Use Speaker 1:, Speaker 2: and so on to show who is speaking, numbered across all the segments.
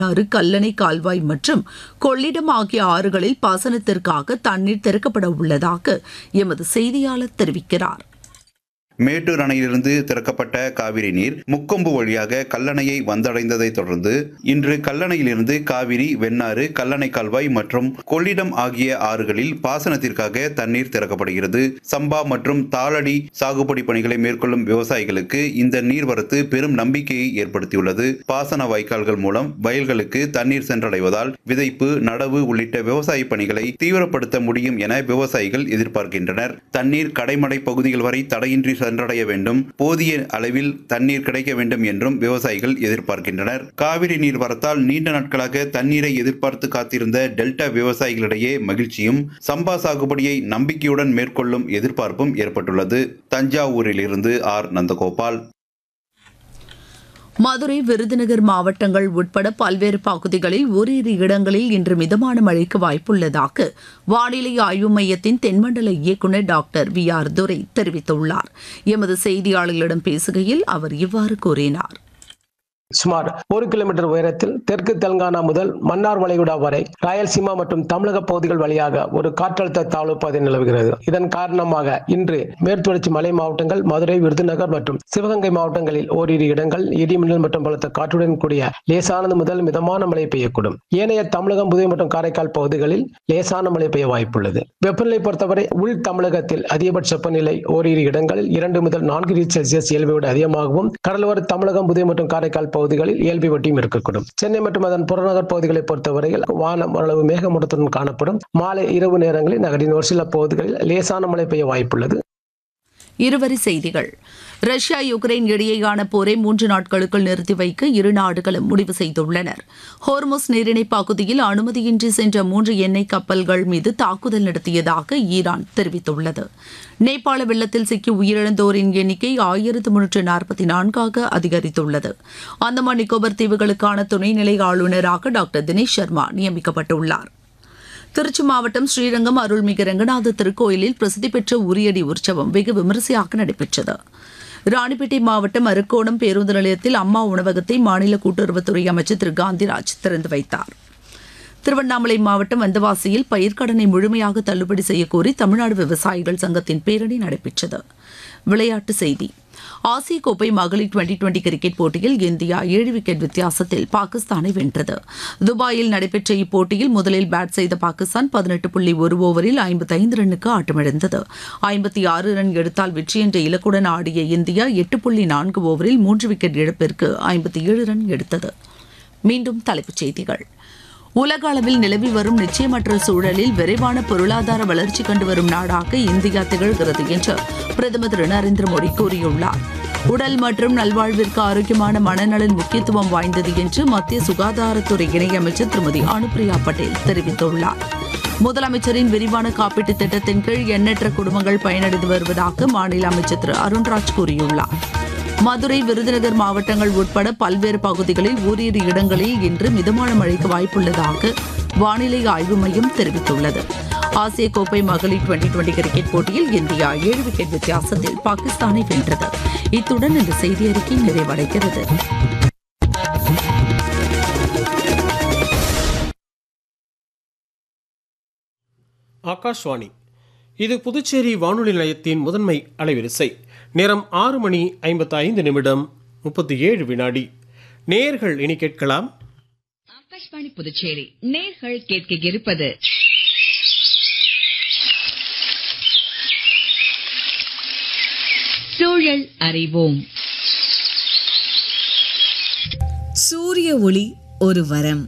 Speaker 1: ஆறு கல்லணை கால்வாய் மற்றும் கொள்ளிடம் ஆகிய ஆறுகளில் பாசனத்திற்காக தண்ணீர் திறக்கப்பட உள்ளதாக எமது செய்தியாளர் தெரிவிக்கிறார்
Speaker 2: மேட்டூர் அணையிலிருந்து திறக்கப்பட்ட காவிரி நீர் முக்கொம்பு வழியாக கல்லணையை வந்தடைந்ததை தொடர்ந்து இன்று கல்லணையிலிருந்து காவிரி வெண்ணாறு கல்லணை கால்வாய் மற்றும் கொள்ளிடம் ஆகிய ஆறுகளில் பாசனத்திற்காக தண்ணீர் திறக்கப்படுகிறது சம்பா மற்றும் தாளடி சாகுபடி பணிகளை மேற்கொள்ளும் விவசாயிகளுக்கு இந்த நீர்வரத்து பெரும் நம்பிக்கையை ஏற்படுத்தியுள்ளது பாசன வாய்க்கால்கள் மூலம் வயல்களுக்கு தண்ணீர் சென்றடைவதால் விதைப்பு நடவு உள்ளிட்ட விவசாய பணிகளை தீவிரப்படுத்த முடியும் என விவசாயிகள் எதிர்பார்க்கின்றனர் தண்ணீர் கடைமடை பகுதிகள் வரை தடையின்றி சென்றடைய வேண்டும் போதிய அளவில் தண்ணீர் கிடைக்க வேண்டும் என்றும் விவசாயிகள் எதிர்பார்க்கின்றனர் காவிரி நீர் வரத்தால் நீண்ட நாட்களாக தண்ணீரை எதிர்பார்த்து காத்திருந்த டெல்டா விவசாயிகளிடையே மகிழ்ச்சியும் சம்பா சாகுபடியை நம்பிக்கையுடன் மேற்கொள்ளும் எதிர்பார்ப்பும் ஏற்பட்டுள்ளது தஞ்சாவூரில் இருந்து ஆர் நந்தகோபால்
Speaker 1: மதுரை விருதுநகர் மாவட்டங்கள் உட்பட பல்வேறு பகுதிகளில் ஓரிரு இடங்களில் இன்று மிதமான மழைக்கு வாய்ப்புள்ளதாக வானிலை ஆய்வு மையத்தின் தென்மண்டல இயக்குநர் டாக்டர் வி ஆர் துரை தெரிவித்துள்ளார் எமது செய்தியாளர்களிடம் பேசுகையில் அவர் இவ்வாறு கூறினார்
Speaker 3: சுமார் ஒரு கிலோமீட்டர் உயரத்தில் தெற்கு தெலுங்கானா முதல் மன்னார் வளைகுடா வரை ராயல்சீமா மற்றும் தமிழக பகுதிகள் வழியாக ஒரு காற்றழுத்த தாழ்வு பாதை நிலவுகிறது இதன் காரணமாக இன்று மேற்குத்தொடர்ச்சி மலை மாவட்டங்கள் மதுரை விருதுநகர் மற்றும் சிவகங்கை மாவட்டங்களில் ஓரிரு இடங்கள் இடிமின்னல் மற்றும் பலத்த காற்றுடன் கூடிய லேசானது முதல் மிதமான மழை பெய்யக்கூடும் ஏனைய தமிழகம் புதுவை மற்றும் காரைக்கால் பகுதிகளில் லேசான மழை பெய்ய வாய்ப்புள்ளது வெப்பநிலை பொறுத்தவரை உள் தமிழகத்தில் அதிகபட்ச வெப்பநிலை ஓரிரு இடங்களில் இரண்டு முதல் நான்கு டிகிரி செல்சியஸ் இயல்பை விட அதிகமாகவும் கடலோர தமிழகம் புதுவை மற்றும் காரைக்கால் பகுதிகளில் இயல்பை ஒட்டியும் இருக்கக்கூடும் சென்னை மற்றும் அதன் புறநகர் பகுதிகளை பொறுத்தவரையில் வானம் ஓரளவு மேகமூட்டத்துடன் காணப்படும் மாலை இரவு நேரங்களில் நகரின் ஒரு சில பகுதிகளில் லேசான மழை பெய்ய வாய்ப்புள்ளது
Speaker 1: இருவரி செய்திகள் ரஷ்யா யுக்ரைன் இடையேயான போரை மூன்று நாட்களுக்குள் நிறுத்தி வைக்க இரு நாடுகளும் முடிவு செய்துள்ளனர் ஹோர்முஸ் நீரிணை பகுதியில் அனுமதியின்றி சென்ற மூன்று எண்ணெய் கப்பல்கள் மீது தாக்குதல் நடத்தியதாக ஈரான் தெரிவித்துள்ளது நேபாள வெள்ளத்தில் சிக்கி உயிரிழந்தோரின் எண்ணிக்கை ஆயிரத்து முன்னூற்று நாற்பத்தி நான்காக அதிகரித்துள்ளது அந்தமான் நிக்கோபர் தீவுகளுக்கான துணைநிலை ஆளுநராக டாக்டர் தினேஷ் சர்மா நியமிக்கப்பட்டுள்ளார் திருச்சி மாவட்டம் ஸ்ரீரங்கம் அருள்மிகு ரங்கநாத திருக்கோயிலில் பிரசித்தி பெற்ற உரியடி உற்சவம் வெகு விமரிசையாக நடைபெற்றது ராணிப்பேட்டை மாவட்டம் அரக்கோணம் பேருந்து நிலையத்தில் அம்மா உணவகத்தை மாநில கூட்டுறவுத்துறை அமைச்சர் திரு காந்திராஜ் திறந்து வைத்தார் திருவண்ணாமலை மாவட்டம் வந்தவாசியில் பயிர்க்கடனை முழுமையாக தள்ளுபடி செய்யக்கோரி தமிழ்நாடு விவசாயிகள் சங்கத்தின் பேரணி நடைபெற்றது விளையாட்டுச் செய்தி ஆசிய கோப்பை மகளிர் டுவெண்டி டுவெண்டி கிரிக்கெட் போட்டியில் இந்தியா ஏழு விக்கெட் வித்தியாசத்தில் பாகிஸ்தானை வென்றது துபாயில் நடைபெற்ற இப்போட்டியில் முதலில் பேட் செய்த பாகிஸ்தான் பதினெட்டு புள்ளி ஒரு ஓவரில் ஐம்பத்தைந்து ரன்னுக்கு ஆட்டமிழந்தது ஐம்பத்தி ஆறு ரன் எடுத்தால் வெற்றி என்ற இலக்குடன் ஆடிய இந்தியா எட்டு புள்ளி நான்கு ஓவரில் மூன்று விக்கெட் இழப்பிற்கு ஐம்பத்தி ஏழு ரன் எடுத்தது மீண்டும் தலைப்புச் செய்திகள் உலக அளவில் நிலவி வரும் நிச்சயமற்ற சூழலில் விரைவான பொருளாதார வளர்ச்சி கண்டு வரும் நாடாக இந்தியா திகழ்கிறது என்று பிரதமர் திரு நரேந்திர மோடி கூறியுள்ளார் உடல் மற்றும் நல்வாழ்விற்கு ஆரோக்கியமான மனநலன் முக்கியத்துவம் வாய்ந்தது என்று மத்திய சுகாதாரத்துறை இணையமைச்சர் திருமதி அனுப்பிரியா பட்டேல் தெரிவித்துள்ளார் முதலமைச்சரின் விரிவான காப்பீட்டுத் திட்டத்தின் கீழ் எண்ணற்ற குடும்பங்கள் பயனடைந்து வருவதாக மாநில அமைச்சர் திரு அருண்ராஜ் கூறியுள்ளார் மதுரை விருதுநகர் மாவட்டங்கள் உட்பட பல்வேறு பகுதிகளில் ஓரிரு இடங்களில் இன்று மிதமான மழைக்கு வாய்ப்புள்ளதாக வானிலை ஆய்வு மையம் தெரிவித்துள்ளது ஆசிய கோப்பை மகளிர் டுவெண்டி டுவெண்டி கிரிக்கெட் போட்டியில் இந்தியா ஏழு விக்கெட் வித்தியாசத்தில் பாகிஸ்தானை வென்றது இத்துடன் இந்த செய்தி அறிக்கை நிறைவடைகிறது
Speaker 4: ஆகாஷ்வாணி இது புதுச்சேரி வானொலி நிலையத்தின் முதன்மை அலைவரிசை நேரம் ஆறு மணி ஐம்பத்தி ஐந்து நிமிடம் முப்பத்தி ஏழு வினாடி நேர்கள் இனி கேட்கலாம்
Speaker 5: ஆகாஷ்வாணி புதுச்சேரி நேர்கள் கேட்க இருப்பது சூழல் அறிவோம்
Speaker 6: சூரிய ஒளி ஒரு வரம்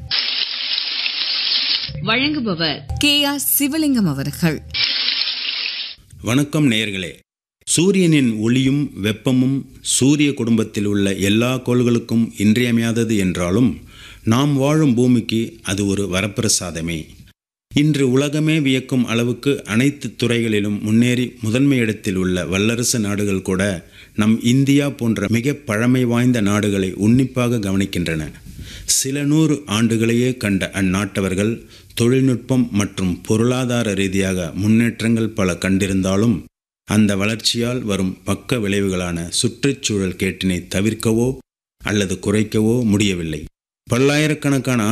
Speaker 5: வழங்குபவர்
Speaker 6: கே ஆர் சிவலிங்கம் அவர்கள்
Speaker 7: வணக்கம் நேயர்களே சூரியனின் ஒளியும் வெப்பமும் சூரிய குடும்பத்தில் உள்ள எல்லா கோள்களுக்கும் இன்றியமையாதது என்றாலும் நாம் வாழும் பூமிக்கு அது ஒரு வரப்பிரசாதமே இன்று உலகமே வியக்கும் அளவுக்கு அனைத்து துறைகளிலும் முன்னேறி முதன்மை இடத்தில் உள்ள வல்லரசு நாடுகள் கூட நம் இந்தியா போன்ற மிக பழமை வாய்ந்த நாடுகளை உன்னிப்பாக கவனிக்கின்றன சில நூறு ஆண்டுகளையே கண்ட அந்நாட்டவர்கள் தொழில்நுட்பம் மற்றும் பொருளாதார ரீதியாக முன்னேற்றங்கள் பல கண்டிருந்தாலும் அந்த வளர்ச்சியால் வரும் பக்க விளைவுகளான சுற்றுச்சூழல் கேட்டினை தவிர்க்கவோ அல்லது குறைக்கவோ முடியவில்லை பல்லாயிரக்கணக்கான